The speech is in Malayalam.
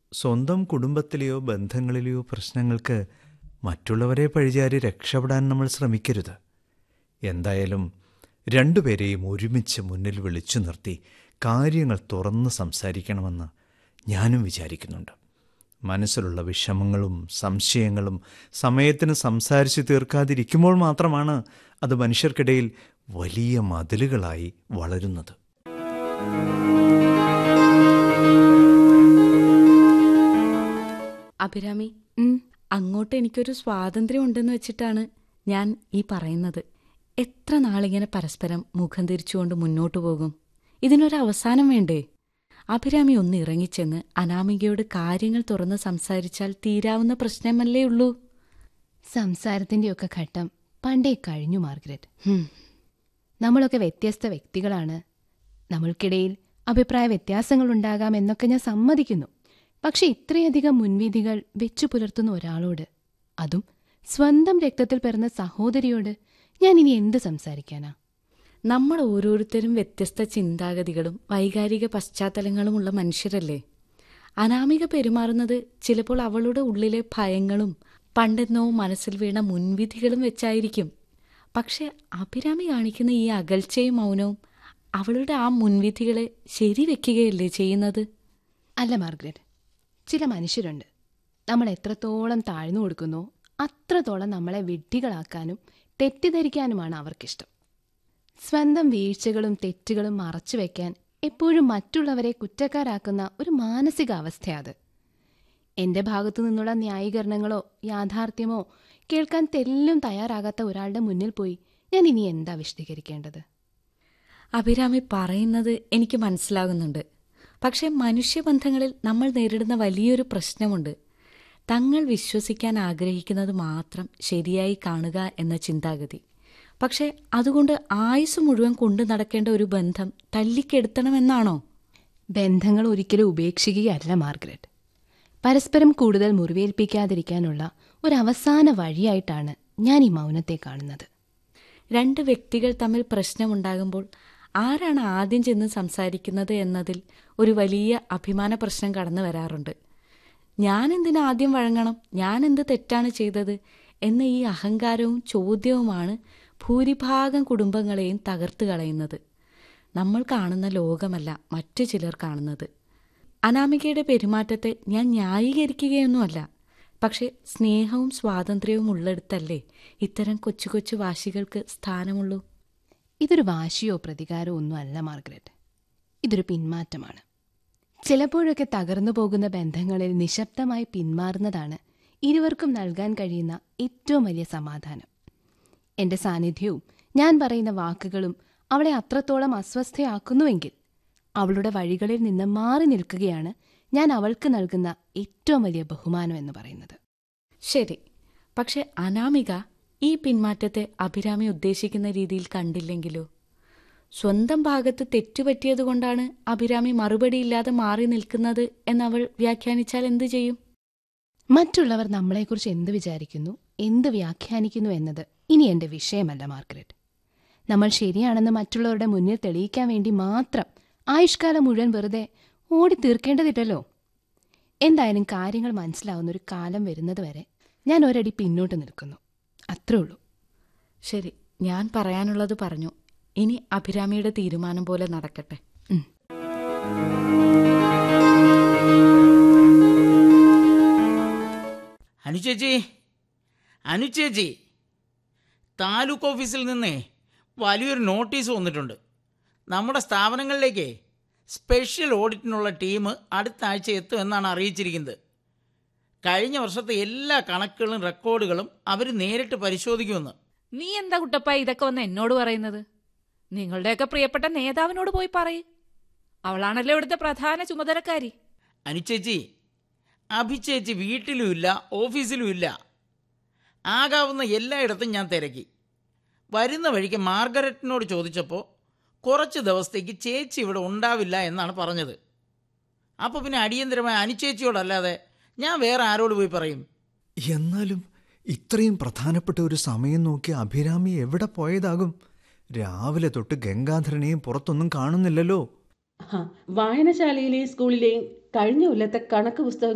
സ്വന്തം കുടുംബത്തിലെയോ ബന്ധങ്ങളിലെയോ പ്രശ്നങ്ങൾക്ക് മറ്റുള്ളവരെ പഴിചാരി രക്ഷപ്പെടാൻ നമ്മൾ ശ്രമിക്കരുത് എന്തായാലും രണ്ടുപേരെയും ഒരുമിച്ച് മുന്നിൽ വിളിച്ചു നിർത്തി കാര്യങ്ങൾ തുറന്ന് സംസാരിക്കണമെന്ന് ഞാനും വിചാരിക്കുന്നുണ്ട് മനസ്സിലുള്ള വിഷമങ്ങളും സംശയങ്ങളും സമയത്തിന് സംസാരിച്ച് തീർക്കാതിരിക്കുമ്പോൾ മാത്രമാണ് അത് മനുഷ്യർക്കിടയിൽ വലിയ മതിലുകളായി വളരുന്നത് അഭിരാമി അങ്ങോട്ട് എനിക്കൊരു സ്വാതന്ത്ര്യം ഉണ്ടെന്ന് വെച്ചിട്ടാണ് ഞാൻ ഈ പറയുന്നത് എത്ര നാളിങ്ങനെ പരസ്പരം മുഖം തിരിച്ചുകൊണ്ട് മുന്നോട്ടു പോകും ഇതിനൊരു അവസാനം വേണ്ടേ അഭിരാമി ഒന്ന് ഇറങ്ങിച്ചെന്ന് അനാമികയോട് കാര്യങ്ങൾ തുറന്ന് സംസാരിച്ചാൽ തീരാവുന്ന പ്രശ്നമല്ലേ ഉള്ളൂ സംസാരത്തിന്റെയൊക്കെ ഘട്ടം പണ്ടേ കഴിഞ്ഞു മാർഗരറ്റ് ഹും, നമ്മളൊക്കെ വ്യത്യസ്ത വ്യക്തികളാണ് നമ്മൾക്കിടയിൽ അഭിപ്രായ വ്യത്യാസങ്ങൾ ഉണ്ടാകാം എന്നൊക്കെ ഞാൻ സമ്മതിക്കുന്നു പക്ഷെ ഇത്രയധികം മുൻവിധികൾ വെച്ചു പുലർത്തുന്ന ഒരാളോട് അതും സ്വന്തം രക്തത്തിൽ പിറന്ന സഹോദരിയോട് ഞാൻ ഇനി എന്ത് സംസാരിക്കാനാ നമ്മൾ ഓരോരുത്തരും വ്യത്യസ്ത ചിന്താഗതികളും വൈകാരിക പശ്ചാത്തലങ്ങളുമുള്ള മനുഷ്യരല്ലേ അനാമിക പെരുമാറുന്നത് ചിലപ്പോൾ അവളുടെ ഉള്ളിലെ ഭയങ്ങളും പണ്ടെന്നോ മനസ്സിൽ വീണ മുൻവിധികളും വെച്ചായിരിക്കും പക്ഷെ അഭിരാമി കാണിക്കുന്ന ഈ അകൽച്ചയും മൗനവും അവളുടെ ആ മുൻവിധികളെ ശരിവെക്കുകയല്ലേ ചെയ്യുന്നത് അല്ല മാർഗരറ്റ് ചില മനുഷ്യരുണ്ട് നമ്മൾ എത്രത്തോളം താഴ്ന്നു കൊടുക്കുന്നോ അത്രത്തോളം നമ്മളെ വിഡ്ഢികളാക്കാനും തെറ്റിദ്ധരിക്കാനുമാണ് അവർക്കിഷ്ടം സ്വന്തം വീഴ്ചകളും തെറ്റുകളും മറച്ചു വെക്കാൻ എപ്പോഴും മറ്റുള്ളവരെ കുറ്റക്കാരാക്കുന്ന ഒരു മാനസികാവസ്ഥയാത് എന്റെ ഭാഗത്തു നിന്നുള്ള ന്യായീകരണങ്ങളോ യാഥാർത്ഥ്യമോ കേൾക്കാൻ തെല്ലും തയ്യാറാകാത്ത ഒരാളുടെ മുന്നിൽ പോയി ഞാൻ ഇനി എന്താ വിശദീകരിക്കേണ്ടത് അഭിരാമി പറയുന്നത് എനിക്ക് മനസ്സിലാകുന്നുണ്ട് പക്ഷേ മനുഷ്യബന്ധങ്ങളിൽ നമ്മൾ നേരിടുന്ന വലിയൊരു പ്രശ്നമുണ്ട് തങ്ങൾ വിശ്വസിക്കാൻ ആഗ്രഹിക്കുന്നത് മാത്രം ശരിയായി കാണുക എന്ന ചിന്താഗതി പക്ഷേ അതുകൊണ്ട് ആയുസ് മുഴുവൻ കൊണ്ടു നടക്കേണ്ട ഒരു ബന്ധം തല്ലിക്കെടുത്തണമെന്നാണോ ബന്ധങ്ങൾ ഒരിക്കലും ഉപേക്ഷിക്കുകയല്ല മാർഗരറ്റ് പരസ്പരം കൂടുതൽ മുറിവേൽപ്പിക്കാതിരിക്കാനുള്ള ഒരു അവസാന വഴിയായിട്ടാണ് ഞാൻ ഈ മൗനത്തെ കാണുന്നത് രണ്ട് വ്യക്തികൾ തമ്മിൽ പ്രശ്നമുണ്ടാകുമ്പോൾ ആരാണ് ആദ്യം ചെന്ന് സംസാരിക്കുന്നത് എന്നതിൽ ഒരു വലിയ അഭിമാന പ്രശ്നം കടന്നു വരാറുണ്ട് ഞാൻ എന്തിനു ആദ്യം വഴങ്ങണം ഞാൻ എന്ത് തെറ്റാണ് ചെയ്തത് എന്ന ഈ അഹങ്കാരവും ചോദ്യവുമാണ് ഭൂരിഭാഗം കുടുംബങ്ങളെയും തകർത്ത് കളയുന്നത് നമ്മൾ കാണുന്ന ലോകമല്ല മറ്റു ചിലർ കാണുന്നത് അനാമികയുടെ പെരുമാറ്റത്തെ ഞാൻ ന്യായീകരിക്കുകയൊന്നുമല്ല പക്ഷേ സ്നേഹവും സ്വാതന്ത്ര്യവും ഉള്ളിടത്തല്ലേ ഇത്തരം കൊച്ചു കൊച്ചു വാശികൾക്ക് സ്ഥാനമുള്ളൂ ഇതൊരു വാശിയോ പ്രതികാരമോ ഒന്നും അല്ല മാർഗരറ്റ് ഇതൊരു പിന്മാറ്റമാണ് ചിലപ്പോഴൊക്കെ തകർന്നു പോകുന്ന ബന്ധങ്ങളിൽ നിശബ്ദമായി പിന്മാറുന്നതാണ് ഇരുവർക്കും നൽകാൻ കഴിയുന്ന ഏറ്റവും വലിയ സമാധാനം എന്റെ സാന്നിധ്യവും ഞാൻ പറയുന്ന വാക്കുകളും അവളെ അത്രത്തോളം അസ്വസ്ഥയാക്കുന്നുവെങ്കിൽ അവളുടെ വഴികളിൽ നിന്ന് മാറി നിൽക്കുകയാണ് ഞാൻ അവൾക്ക് നൽകുന്ന ഏറ്റവും വലിയ ബഹുമാനം എന്ന് പറയുന്നത് ശരി പക്ഷെ അനാമിക ഈ പിന്മാറ്റത്തെ അഭിരാമി ഉദ്ദേശിക്കുന്ന രീതിയിൽ കണ്ടില്ലെങ്കിലോ സ്വന്തം ഭാഗത്ത് തെറ്റുപറ്റിയതുകൊണ്ടാണ് അഭിരാമി മറുപടിയില്ലാതെ മാറി നിൽക്കുന്നത് എന്നവൾ വ്യാഖ്യാനിച്ചാൽ എന്തു ചെയ്യും മറ്റുള്ളവർ നമ്മളെക്കുറിച്ച് എന്ത് വിചാരിക്കുന്നു എന്ത് വ്യാഖ്യാനിക്കുന്നു എന്നത് ഇനി എന്റെ വിഷയമല്ല മാർഗരറ്റ് നമ്മൾ ശരിയാണെന്ന് മറ്റുള്ളവരുടെ മുന്നിൽ തെളിയിക്കാൻ വേണ്ടി മാത്രം ആയുഷ്കാലം മുഴുവൻ വെറുതെ ഓടി തീർക്കേണ്ടതില്ലല്ലോ എന്തായാലും കാര്യങ്ങൾ മനസ്സിലാവുന്ന ഒരു കാലം വരുന്നത് വരെ ഞാൻ ഒരടി പിന്നോട്ട് നിൽക്കുന്നു അത്രേ ഉള്ളൂ ശരി ഞാൻ പറയാനുള്ളത് പറഞ്ഞു ഇനി അഭിരാമിയുടെ തീരുമാനം പോലെ നടക്കട്ടെ ഉം. അനുചേച്ചി അനുചേച്ചി താലൂക്ക് ഓഫീസിൽ നിന്നേ വലിയൊരു നോട്ടീസ് വന്നിട്ടുണ്ട് നമ്മുടെ സ്ഥാപനങ്ങളിലേക്ക് സ്പെഷ്യൽ ഓഡിറ്റിനുള്ള ടീം അടുത്ത ആഴ്ച എത്തുമെന്നാണ് അറിയിച്ചിരിക്കുന്നത് കഴിഞ്ഞ വർഷത്തെ എല്ലാ കണക്കുകളും റെക്കോർഡുകളും അവർ നേരിട്ട് പരിശോധിക്കുമെന്ന് നീ എന്താ കുട്ടപ്പ ഇതൊക്കെ വന്ന് എന്നോട് പറയുന്നത് നിങ്ങളുടെയൊക്കെ പ്രിയപ്പെട്ട നേതാവിനോട് പോയി പറയ് അവളാണല്ലോ ഇവിടുത്തെ പ്രധാന ചുമതലക്കാരി അനുചേച്ചി അഭിചേച്ചി വീട്ടിലും ഇല്ല ഓഫീസിലും ഇല്ല ആകാവുന്ന എല്ലായിടത്തും ഞാൻ തിരക്കി വരുന്ന വഴിക്ക് മാർഗരറ്റിനോട് ചോദിച്ചപ്പോൾ കുറച്ച് ദിവസത്തേക്ക് ചേച്ചി ഇവിടെ ഉണ്ടാവില്ല എന്നാണ് പറഞ്ഞത് അപ്പോൾ പിന്നെ അടിയന്തരമായ അനുചേച്ചിയോടല്ലാതെ ഞാൻ വേറെ ആരോട് പോയി പറയും എന്നാലും ഇത്രയും പ്രധാനപ്പെട്ട ഒരു സമയം നോക്കി അഭിരാമി എവിടെ പോയതാകും രാവിലെ തൊട്ട് ഗംഗാധരനെയും പുറത്തൊന്നും കാണുന്നില്ലല്ലോ ആ, വായനശാലയിലെയും സ്കൂളിലെയും കഴിഞ്ഞ കൊല്ലത്തെ കണക്ക് പുസ്തകം